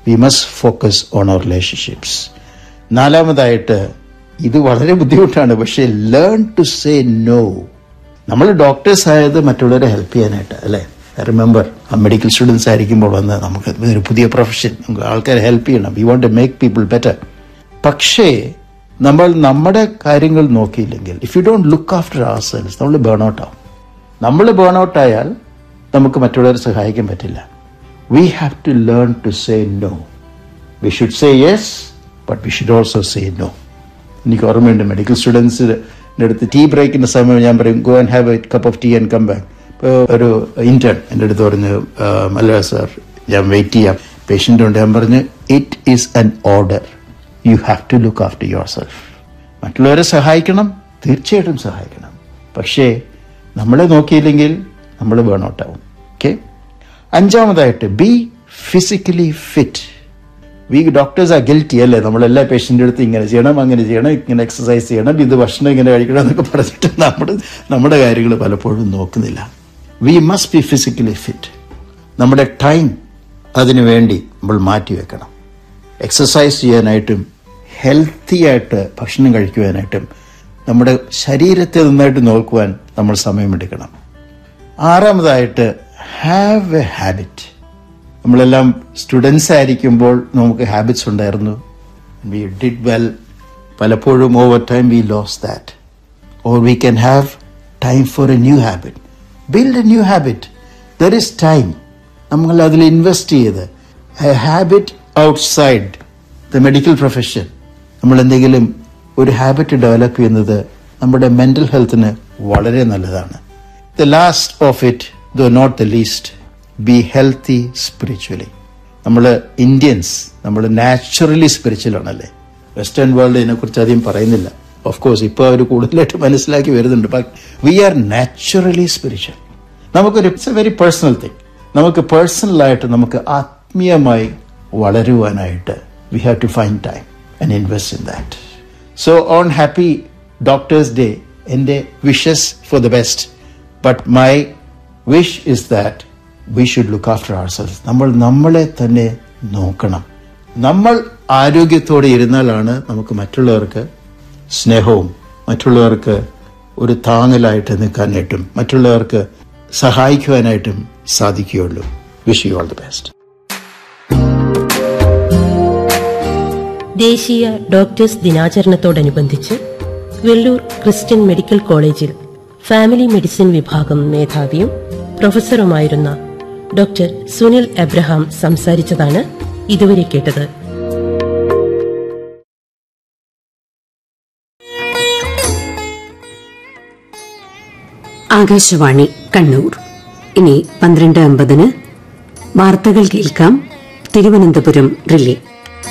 V must focus on our relationships നാലാമതായിട്ട് ഇത് വളരെ ബുദ്ധിമുട്ടാണ് പക്ഷേ ലേൺ ടു സേ നോ നമ്മൾ ഡോക്ടേഴ്സ് ആയത് മറ്റുള്ളവരെ ഹെൽപ്പ് ചെയ്യാനായിട്ട് അല്ലേ റിമെമ്പർ ആ മെഡിക്കൽ സ്റ്റുഡൻസ് ആയിരിക്കുമ്പോൾ വന്ന് നമുക്ക് ഇതൊരു പുതിയ പ്രൊഫഷൻ നമുക്ക് ആൾക്കാരെ ഹെൽപ്പ് ചെയ്യണം we want to make people better പക്ഷേ നമ്മൾ നമ്മുടെ കാര്യങ്ങൾ നോക്കിയില്ലെങ്കിൽ if you don't look after ourselves നമ്മൾ ബേൺ ഔട്ട് ആവും നമ്മൾ ബേൺ ഔട്ട് ആയാൽ നമുക്ക് മറ്റുള്ളവരെ സഹായിക്കാൻ പറ്റില്ല we have to learn to say no we should say yes but we should also say no എനിക്ക് ഓർമ്മയുണ്ട് മെഡിക്കൽ സ്റ്റുഡൻസിന്റെ അടുത്ത് ടീ ബ്രേക്കിന്റെ സമയം ഞാൻ പറയും go and have a cup of tea and come back ഇപ്പോൾ ഒരു ഇന്റേൺ എൻ്റെ അടുത്ത് പറഞ്ഞു "ആം, അല്ല സാർ ഞാൻ വെയിറ്റ് ചെയ്യാം പേഷ്യൻ്റ് ഉണ്ട് ഞാൻ പറഞ്ഞു it is an order you have to look after yourself മറ്റുള്ളവരെ സഹായിക്കണം തീർച്ചയായിട്ടും സഹായിക്കണം പക്ഷേ നമ്മളെ നോക്കിയില്ലെങ്കിൽ നമ്മൾ ബേൺ ഔട്ടാവും ഓക്കെ അഞ്ചാമതായിട്ട് be physically fit we doctors ആ ഗിൽറ്റി അല്ലേ നമ്മളെല്ലാ പേഷ്യൻ്റെ അടുത്ത് ഇങ്ങനെ ചെയ്യണം അങ്ങനെ ചെയ്യണം ഇങ്ങനെ എക്സസൈസ് ചെയ്യണം ഇത് ഭക്ഷണം ഇങ്ങനെ കഴിക്കണം എന്നൊക്കെ പറഞ്ഞിട്ട് നമ്മൾ നമ്മുടെ കാര്യങ്ങൾ പലപ്പോഴും നോക്കുന്നില്ല we must be physically fit നമ്മുടെ ടൈം അതിനു വേണ്ടി നമ്മൾ മാറ്റി വെക്കണം എക്സസൈസ് ചെയ്യാനായിട്ടും ഹെൽത്തി ആയിട്ട് ഭക്ഷണം കഴിക്കുവാനായിട്ടും നമ്മുടെ ശരീരത്തെ നന്നായിട്ട് നോക്കുവാൻ നമ്മൾ സമയമെടുക്കണം ആറാമതായിട്ട് ഹാവ് എ ഹാബിറ്റ് നമ്മളെല്ലാം സ്റ്റുഡൻസ് ആയിരിക്കുമ്പോൾ നമുക്ക് ഹാബിറ്റ്സ് ഉണ്ടായിരുന്നു വി ഡിഡ് വെൽ പലപ്പോഴും over time we lose that or we can have time for a new habit build a new habit there is time നമ്മൾ അതിൽ ഇൻവെസ്റ്റ് ചെയ്ത് a habit outside the medical profession നമ്മൾ എന്തെങ്കിലും ഒരു habit develop ചെയ്യുന്നത് നമ്മുടെ mental ഹെൽത്തിന് വളരെ നല്ലതാണ് the last of it though not the least be healthy spiritually നമ്മൾ ഇന്ത്യൻസ് നമ്മൾ നാച്ചുറലി സ്പിരിച്വൽ ആണല്ലേ വെസ്റ്റേൺ വേൾഡ് ഇതിനെക്കുറിച്ച് അധികം പറയുന്നില്ല ഓഫ് കോഴ്സ് ഇപ്പോൾ അവർ കൂടുതലായിട്ട് മനസ്സിലാക്കി വരുന്നുണ്ട് but we are naturally spiritual നമുക്കൊരു it's a very personal thing നമുക്ക് പേഴ്സണലായിട്ട് നമുക്ക് ആത്മീയമായി വളരുവാനായിട്ട് we have to find time and invest in that so on happy doctors day എൻ്റെ wishes for the best but my wish is that we should look after ourselves നമ്മൾ നമ്മളെ തന്നെ നോക്കണം നമ്മൾ ആരോഗ്യത്തോടെ ഇരുന്നാലാണ് നമുക്ക് മറ്റുള്ളവർക്ക് സ്നേഹവും മറ്റുള്ളവർക്ക് ഒരു താങ്ങലായിട്ട് നിൽക്കാനായിട്ടും മറ്റുള്ളവർക്ക് സഹായിക്കുവാനായിട്ടും സാധിക്കുകയുള്ളൂ wish you all the best ദേശീയ ഡോക്ടേഴ്സ് ദിനാചരണത്തോടനുബന്ധിച്ച് വെള്ളൂർ ക്രിസ്ത്യൻ മെഡിക്കൽ കോളേജിൽ ഫാമിലി മെഡിസിൻ വിഭാഗം മേധാവിയും പ്രൊഫസറുമായിരുന്ന ഡോക്ടർ സുനിൽ എബ്രഹാം സംസാരിച്ചതാണ് ഇതുവരെ കേട്ടത് ആകാശവാണി കണ്ണൂർ ഇനി പന്ത്രണ്ട് അമ്പതിന് വാർത്തകൾ കേൾക്കാം തിരുവനന്തപുരം റിലേ